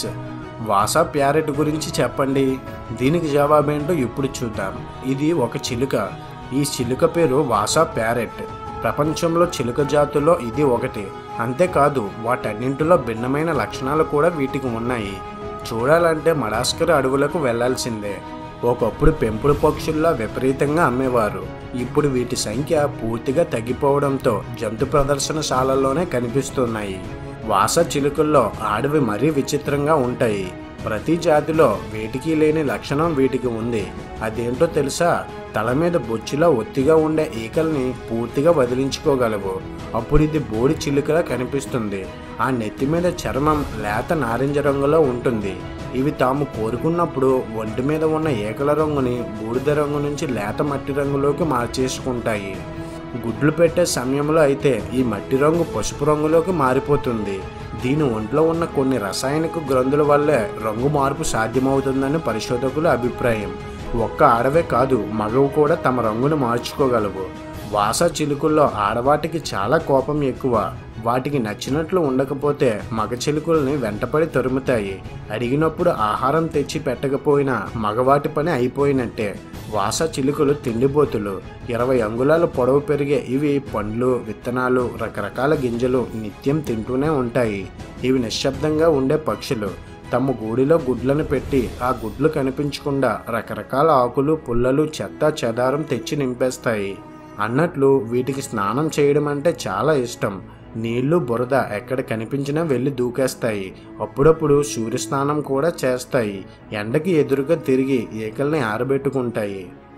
వాసా parrot గురించి చెప్పండి దీనికి జవాబేంటో ఇప్పుడు చూద్దాం ఇది ఒక చిలుక ఈ చిలుక పేరు వాసా ప్యారెట్ ప్రపంచంలో చిలుక జాతుల్లో ఇది ఒకటి అంతేకాదు వాటన్నింటిలో భిన్నమైన లక్షణాలు కూడా వీటికి ఉన్నాయి చూడాలంటే మడాస్కర్ అడవులకు వెళ్లాల్సిందే ఒకప్పుడు పెంపుడు పక్షుల్లో విపరీతంగా అమ్మేవారు ఇప్పుడు వీటి సంఖ్య పూర్తిగా తగ్గిపోవడంతో జంతు ప్రదర్శనశాలల్లోనే కనిపిస్తున్నాయి వాస చిలుకల్లో ఆడవి మరీ విచిత్రంగా ఉంటాయి ప్రతి జాతిలో వీటికి లేని లక్షణం వీటికి ఉంది అదేంటో తెలుసా తల మీద బొచ్చులా ఒత్తిగా ఉండే ఈకల్ని పూర్తిగా వదిలించుకోగలవు అప్పుడు ఇది బోడి చిలుకలా కనిపిస్తుంది ఆ నెత్తి మీద చర్మం లేత నారింజ రంగులో ఉంటుంది ఇవి తాము కోరుకున్నప్పుడు ఒంటి మీద ఉన్న ఏకల రంగుని బూడిద రంగు నుంచి లేత మట్టి రంగులోకి మార్చేసుకుంటాయి గుడ్లు పెట్టే సమయంలో అయితే ఈ మట్టి రంగు పసుపు రంగులోకి మారిపోతుంది దీని ఒంట్లో ఉన్న కొన్ని రసాయనిక గ్రంథుల వల్లే రంగు మార్పు సాధ్యమవుతుందని పరిశోధకుల అభిప్రాయం ఒక్క ఆడవే కాదు మగవు కూడా తమ రంగును మార్చుకోగలవు వాస చిలుకల్లో ఆడవాటికి చాలా కోపం ఎక్కువ వాటికి నచ్చినట్లు ఉండకపోతే మగ చిలుకల్ని వెంటపడి తరుముతాయి అడిగినప్పుడు ఆహారం తెచ్చి పెట్టకపోయినా మగవాటి పని అయిపోయినట్టే వాస చిలుకలు తిండిపోతులు ఇరవై అంగుళాల పొడవు పెరిగే ఇవి పండ్లు విత్తనాలు రకరకాల గింజలు నిత్యం తింటూనే ఉంటాయి ఇవి నిశ్శబ్దంగా ఉండే పక్షులు తమ గూడిలో గుడ్లను పెట్టి ఆ గుడ్లు కనిపించకుండా రకరకాల ఆకులు పుల్లలు చెత్త చెదారం తెచ్చి నింపేస్తాయి అన్నట్లు వీటికి స్నానం చేయడం అంటే చాలా ఇష్టం నీళ్లు బురద ఎక్కడ కనిపించినా వెళ్ళి దూకేస్తాయి అప్పుడప్పుడు సూర్యస్నానం కూడా చేస్తాయి ఎండకి ఎదురుగా తిరిగి ఈకల్ని ఆరబెట్టుకుంటాయి